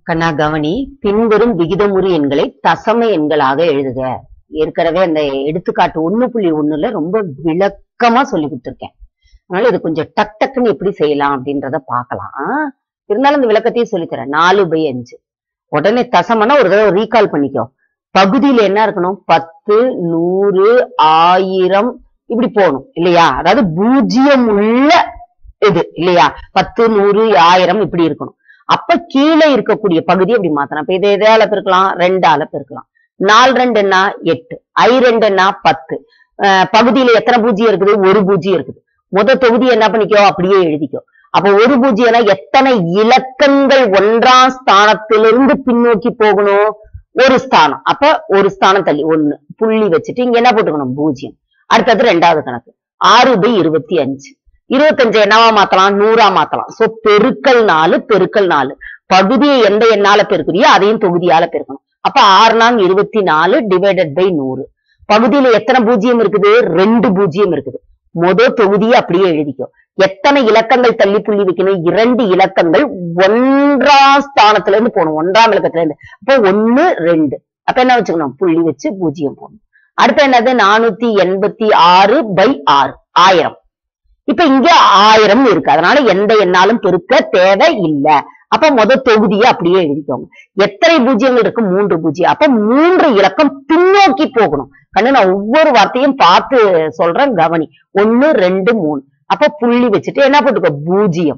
கண்ணா கவனி பின்வரும் விகிதமுறு எண்களை தசம எண்களாக எழுதுக ஏற்கனவே அந்த எடுத்துக்காட்டு ஒண்ணு புள்ளி ஒண்ணுல ரொம்ப விளக்கமா சொல்லி கொடுத்துருக்கேன் அதனால இது கொஞ்சம் டக் டக்குன்னு எப்படி செய்யலாம் அப்படின்றத பார்க்கலாம் இருந்தாலும் இந்த விளக்கத்தையும் சொல்லித்தரேன் நாலு பை அஞ்சு உடனே தசமனா ஒரு தடவை ரீகால் பண்ணிக்கோ பகுதியில என்ன இருக்கணும் பத்து நூறு ஆயிரம் இப்படி போகணும் இல்லையா அதாவது பூஜ்ஜியம் உள்ள இது இல்லையா பத்து நூறு ஆயிரம் இப்படி இருக்கணும் அப்ப கீழே இருக்கக்கூடிய பகுதி அப்படி மாத்தணும் அப்ப இதை எதால பெருக்கலாம் ரெண்டால பெருக்கலாம் நாலு ரெண்டுன்னா எட்டு ஐ ரெண்டுன்னா பத்து அஹ் பகுதியில எத்தனை பூஜ்ஜியம் இருக்குது ஒரு பூஜ்ஜியம் இருக்குது முத தொகுதி என்ன பண்ணிக்கோ அப்படியே எழுதிக்கோ அப்ப ஒரு பூஜ்ஜியம்னா எத்தனை இலக்கங்கள் ஒன்றாம் ஸ்தானத்திலிருந்து பின்னோக்கி போகணும் ஒரு ஸ்தானம் அப்ப ஒரு ஸ்தானம் தள்ளி ஒண்ணு புள்ளி வச்சுட்டு இங்க என்ன போட்டுக்கணும் பூஜ்ஜியம் அடுத்தது ரெண்டாவது கணக்கு ஆறு பை இருபத்தி அஞ்சு இருபத்தஞ்சு என்னவா மாத்தலாம் நூறா மாத்தலாம் சோ பெருக்கல் நாலு பெருக்கல் நாலு பகுதியை எந்த எண்ணால பெருக்குறியோ அதையும் தொகுதியால பெருக்கணும் அப்ப ஆறு நாங்க இருபத்தி நாலு டிவைடட் பை நூறு பகுதியில எத்தனை பூஜ்ஜியம் இருக்குது ரெண்டு பூஜ்ஜியம் இருக்குது முத தொகுதியை அப்படியே எழுதிக்கோ எத்தனை இலக்கங்கள் தள்ளி புள்ளி வைக்கணும் இரண்டு இலக்கங்கள் ஒன்றாம் ஸ்தானத்துல இருந்து போகணும் ஒன்றாம் இலக்கத்துல இருந்து அப்போ ஒண்ணு ரெண்டு அப்ப என்ன வச்சுக்கணும் புள்ளி வச்சு பூஜ்ஜியம் போடணும் அடுத்து என்னது நானூத்தி எண்பத்தி ஆறு பை ஆறு ஆயிரம் இப்ப இங்க ஆயிரம் இருக்கு அதனால எந்த எண்ணாலும் பெருக்க தேவை இல்ல அப்ப முத தொகுதியை அப்படியே எழுதிக்கோங்க எத்தனை பூஜ்ஜியங்கள் இருக்கு மூன்று பூஜ்ஜியம் அப்ப மூன்று இலக்கம் பின்னோக்கி போகணும் கண்ணு நான் ஒவ்வொரு வார்த்தையும் பார்த்து சொல்றேன் கவனி ஒண்ணு ரெண்டு மூணு அப்ப புள்ளி வச்சுட்டு என்ன போட்டுக்கோ பூஜ்ஜியம்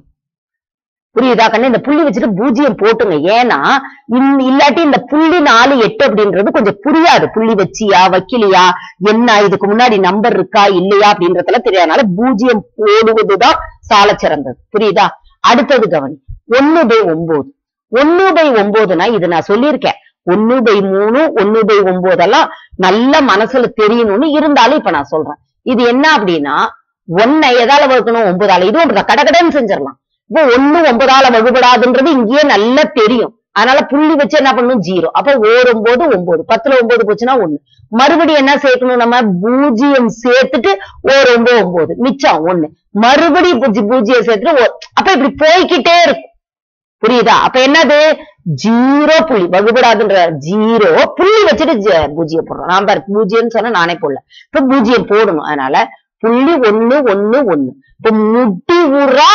புரியுதா கண்ணு இந்த புள்ளி வச்சுட்டு பூஜ்ஜியம் போட்டுங்க ஏன்னா இன்- இல்லாட்டி இந்த புள்ளி நாலு எட்டு அப்படின்றது கொஞ்சம் புரியாது புள்ளி வச்சியா வைக்கலையா என்ன இதுக்கு முன்னாடி நம்பர் இருக்கா இல்லையா அப்படின்றதெல்லாம் தெரியாதனால பூஜ்ஜியம் போடுவதுதான் சால சிறந்தது புரியுதா அடுத்தது கவனி ஒண்ணு பை ஒன்பது ஒண்ணு பை ஒன்பதுனா இது நான் சொல்லியிருக்கேன் ஒண்ணு பை மூணு ஒண்ணு பை ஒன்பதெல்லாம் நல்ல மனசுல தெரியணும்னு இருந்தாலும் இப்ப நான் சொல்றேன் இது என்ன அப்படின்னா ஒன்னை எதால வகுக்கணும் ஒன்பதால இதுவும் அப்படிதான் கடகடன்னு செஞ்சிடலாம் இப்போ ஒண்ணு ஒன்பதால வகுபடாதுன்றது இங்கேயே நல்லா தெரியும் அதனால புள்ளி வச்சு என்ன பண்ணணும் ஜீரோ அப்ப ஓர் ஒன்பது ஒன்பது பத்துல ஒன்பது போச்சுன்னா ஒண்ணு மறுபடியும் என்ன சேர்க்கணும் நம்ம பூஜ்ஜியம் சேர்த்துட்டு ஓர் ஒன்பது ஒன்பது மிச்சம் ஒண்ணு மறுபடியும் பூஜ்ஜி- பூஜ்ஜியம் சேர்த்துட்டு ஓ- அப்ப இப்படி போய்க்கிட்டே இருக்கும் புரியுதா அப்ப என்னது ஜீரோ புள்ளி வகுபடாதுன்ற ஜீரோ புள்ளி வச்சுட்டு ஜ- பூஜ்ஜியம் போடுறோம் நான் பாரு பூஜ்ஜியம் சொன்னா நானே போடல இப்ப பூஜ்ஜியம் போடணும் அதனால புள்ளி ஒண்ணு ஒண்ணு ஒண்ணு இப்ப முடிவுறா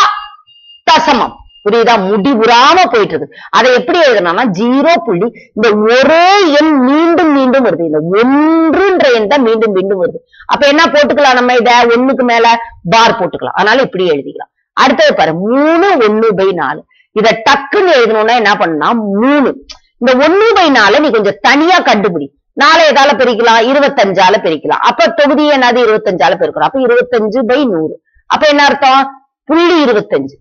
தசமம் புரியுதா முடிவுறாம போயிட்டு இருக்கு அதை எப்படி எழுதணும்னா ஜீரோ புள்ளி இந்த ஒரே எண் மீண்டும் மீண்டும் வருது இந்த ஒன்றுன்ற எண் தான் மீண்டும் மீண்டும் வருது அப்ப என்ன போட்டுக்கலாம் நம்ம இத ஒண்ணுக்கு மேல பார் போட்டுக்கலாம் அதனால இப்படி எழுதிக்கலாம் அடுத்தது பாரு மூணு ஒண்ணு பை நாலு இத டக்குன்னு எழுதணும்னா என்ன பண்ணா மூணு இந்த ஒண்ணு பை நாலு நீ கொஞ்சம் தனியா கண்டுபிடி நாளை எதால பெருக்கலாம் இருபத்தஞ்சால பெருக்கலாம் அப்ப தொகுதி என்னது இருபத்தஞ்சால பெருக்கிறோம் அப்ப இருபத்தஞ்சு பை நூறு அப்ப என்ன அர்த்தம் புள்ளி இருபத்தஞ்சு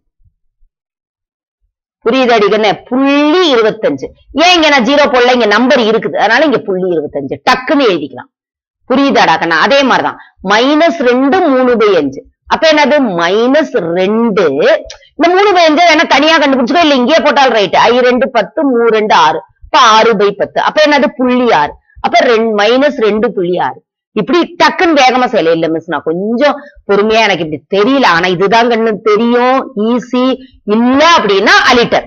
புரியுது அடிக்கண்ணே புள்ளி இருபத்தஞ்சு ஏன் இங்க நான் ஜீரோ போடல இங்க நம்பர் இருக்குது அதனால இங்க புள்ளி இருபத்தஞ்சு டக்குன்னு எழுதிக்கலாம் புரியுதாடா கண்ணா அதே மாதிரிதான் மைனஸ் ரெண்டு மூணு பை அஞ்சு அப்ப என்னது மைனஸ் ரெண்டு இந்த மூணு பை அஞ்சு வேணா தனியா கண்டுபிடிச்சுக்கோ இல்ல இங்கேயே போட்டால் ரைட் ஐ ரெண்டு பத்து மூ ரெண்டு ஆறு அப்ப ஆறு பை பத்து அப்ப என்னது புள்ளி ஆறு அப்ப ரெண்டு மைனஸ் ரெண்டு புள்ளி ஆறு இப்படி டக்குன்னு வேகமா செய்யல இல்ல மிஸ் நான் கொஞ்சம் பொறுமையா எனக்கு இப்படி தெரியல ஆனா இதுதான் கண்ணு தெரியும் ஈஸி இல்ல அப்படின்னா அலிட்டர்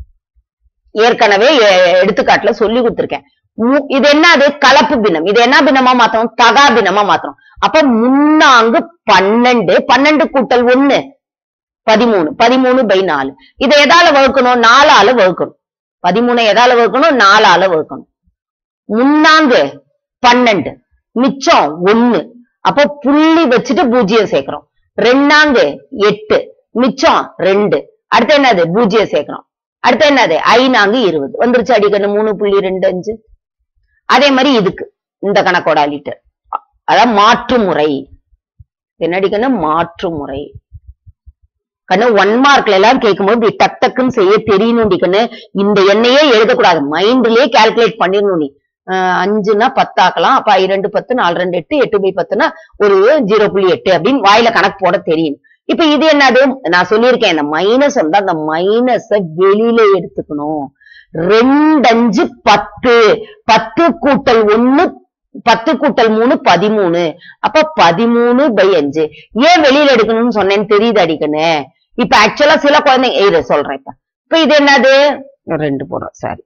ஏற்கனவே எ- எடுத்துக்காட்டுல சொல்லி கொடுத்திருக்கேன் மு- இது என்னது கலப்பு பின்னம் இது என்ன பின்னமா மாத்தணும் தகா பின்னமா மாத்தணும் அப்ப முன்னாங்கு பன்னெண்டு பன்னெண்டு கூட்டல் ஒண்ணு பதிமூணு பதிமூணு பை நாலு இதை எதால வகுக்கணும் நாலால வகுக்கணும் பதிமூணு எதால வகுக்கணும் நாலால வகுக்கணும் முன்னாங்கு பன்னெண்டு மிச்சம் ஒண்ணு அப்ப புள்ளி வச்சுட்டு பூஜ்ஜியம் சேர்க்கிறோம் ரெண்டாங்கு எட்டு மிச்சம் ரெண்டு அடுத்து என்னது பூஜ்ஜியம் சேர்க்கிறோம் அடுத்து என்னது ஐநாங்கு இருபது வந்துருச்சு அடிக்கணும் மூணு புள்ளி ரெண்டு அஞ்சு அதே மாதிரி இதுக்கு இந்த கணக்கோட லிட்டர் அதான் மாற்று முறை என்ன அடிக்கணும் மாற்று முறை கண்ணு ஒன் மார்க்ல எல்லாம் கேட்கும்போது இப்படி டக் டக்குன்னு செய்ய தெரியணும் கண்ணு இந்த எண்ணையே எழுதக்கூடாது மைண்ட்லயே கால்குலேட் பண்ணிடணும் நீ அஹ் அஞ்சுன்னா பத்தாக்கலாம் அப்ப ஐ ரெண்டு பத்து நாலு ரெண்டு எட்டு எட்டு பை பத்துனா ஒரு ஜீரோ புள்ளி எட்டு அப்படின்னு வாயில கணக்கு போட தெரியும் இப்ப இது என்னது நான் சொல்லியிருக்கேன் இந்த மைனஸ் வந்து அந்த மைனஸ வெளியில எடுத்துக்கணும் ரெண்டு அஞ்சு பத்து பத்து கூட்டல் ஒண்ணு பத்து கூட்டல் மூணு பதிமூணு அப்ப பதிமூணு பை அஞ்சு ஏன் வெளியில எடுக்கணும்னு சொன்னேன்னு தெரியுது அடிக்கண்ணு இப்ப ஆக்சுவலா சில குழந்தைங்க இதை சொல்றேன் இப்ப இப்ப இது என்னது ரெண்டு போடுறோம் சாரி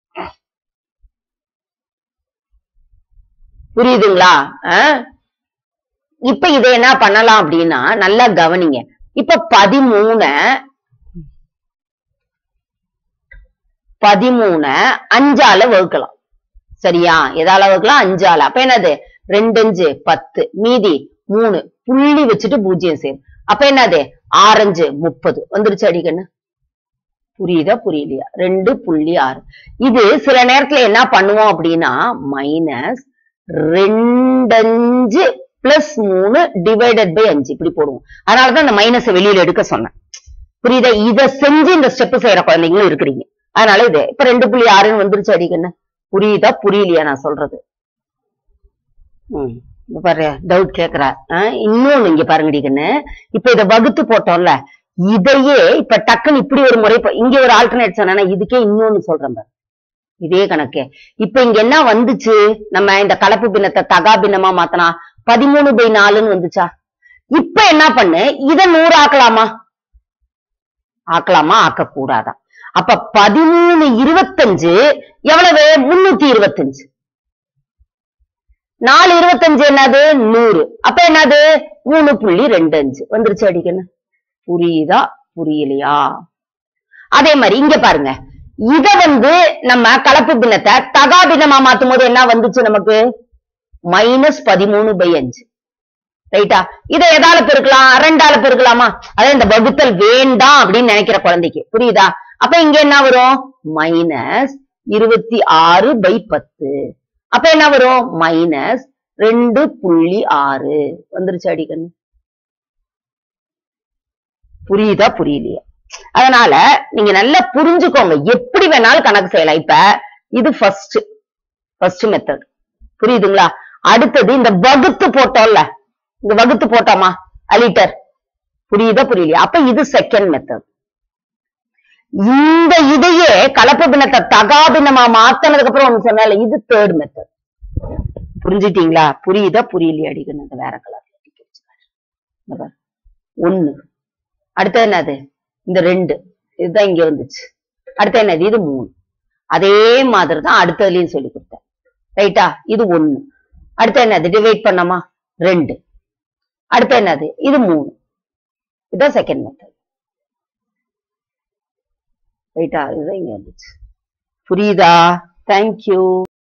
புரியுதுங்களா ஆ? இப்ப இதை என்ன பண்ணலாம் அப்படின்னா நல்லா கவனிங்க இப்ப பதிமூண பதிமூண அஞ்சால வகுக்கலாம் சரியா எதால வகுக்கலாம் அஞ்சால அப்ப என்னது ரெண்டு அஞ்சு பத்து மீதி மூணு புள்ளி வச்சுட்டு பூஜ்ஜியம் சேரும் அப்ப என்னது ஆரஞ்சு முப்பது வந்துருச்சு அடிக்கண்ணு புரியுதா புரியலையா ரெண்டு புள்ளி ஆறு இது சில நேரத்துல என்ன பண்ணுவோம் அப்படின்னா மைனஸ் ரெண்டஞ்சு பிளஸ் மூணு டிவைடட் பை அஞ்சு இப்படி போடுவோம் அதனாலதான் இந்த மைனஸ் வெளியில எடுக்க சொன்னேன் புரியுதா இத செஞ்சு இந்த ஸ்டெப் செய்யற குழந்தைங்களும் இருக்கிறீங்க அதனால இது இப்ப ரெண்டு புள்ளி ஆறுன்னு வந்துருச்சு அடிக்கண்ணு புரியுதா புரியலையா நான் சொல்றது ம் இங்க பாரு டவுட் கேக்குறா ஆஹ் இன்னொன்னு இங்க பாருங்க அடிக்கண்ணு இப்ப இத வகுத்து போட்டோம்ல இதையே இப்ப டக்குன்னு இப்படி ஒரு முறை ப- இங்க ஒரு ஆல்டர்னேட் சொன்னா இதுக்கே இன்னொன்னு சொல்றேன் பாரு இதே கணக்கு இப்ப இங்க என்ன வந்துச்சு நம்ம இந்த கலப்பு பின்னத்தை தகா பின்னமா மாத்தனா பதிமூணு பை நாலுன்னு வந்துச்சா இப்ப என்ன பண்ணு இத நூறு ஆக்கலாமா ஆக்கலாமா ஆக்க கூடாதா அப்ப பதிமூணு இருபத்தஞ்சு எவ்வளவு முன்னூத்தி இருபத்தஞ்சு நாலு இருபத்தஞ்சு என்னது நூறு அப்ப என்னது மூணு புள்ளி ரெண்டு அஞ்சு வந்துருச்சு அடிக்கணும் புரியுதா புரியலையா அதே மாதிரி இங்க பாருங்க இத வந்து நம்ம கலப்பு பின்னத்தை தகா பின்னமா மாத்தும் போது என்ன வந்துச்சு நமக்கு மைனஸ் பதிமூணு பை அஞ்சு ரைட்டா இதை எதால பெருக்கலாம் ரெண்டால பெருக்கலாமா அதாவது இந்த வகுத்தல் வேண்டாம் அப்படின்னு நினைக்கிற குழந்தைக்கு புரியுதா அப்ப இங்க என்ன வரும் மைனஸ் இருபத்தி ஆறு பை பத்து அப்ப என்ன வரும் மைனஸ் ரெண்டு புள்ளி ஆறு வந்துருச்சு அடிக்கணும் புரியுதா புரியலையா அதனால நீங்க நல்லா புரிஞ்சுக்கோங்க எப்படி வேணாலும் கணக்கு செய்யலாம் இப்ப இது ஃபர்ஸ்ட் ஃபர்ஸ்ட் மெத்தட் புரியுதுங்களா அடுத்தது இந்த வகுத்து போட்டோம்ல இந்த வகுத்து போட்டோமா அலிட்டர் புரியுதா புரியலையா அப்ப இது செகண்ட் மெத்தட் இந்த இதையே கலப்பு பின்னத்தை தகா பின்னமா மாத்தினதுக்கு அப்புறம் ஒண்ணு சொன்னால இது தேர்ட் மெத்தட் புரிஞ்சுட்டீங்களா புரியுதா புரியலையா அடிக்கணும் இந்த வேற கலர் ஒண்ணு அடுத்தது என்னது இந்த ரெண்டு இதுதான் இங்க வந்துச்சு அடுத்து என்னது இது மூணு அதே மாதிரி தான் அடுத்ததுலயும் சொல்லி கொடுத்தேன் ரைட்டா இது ஒண்ணு அடுத்து என்னது டிவைட் பண்ணோமா ரெண்டு அடுத்து என்னது இது மூணு இதுதான் செகண்ட் மெத்தட் ரைட்டா இதுதான் இங்க வந்துச்சு புரியுதா தேங்க்யூ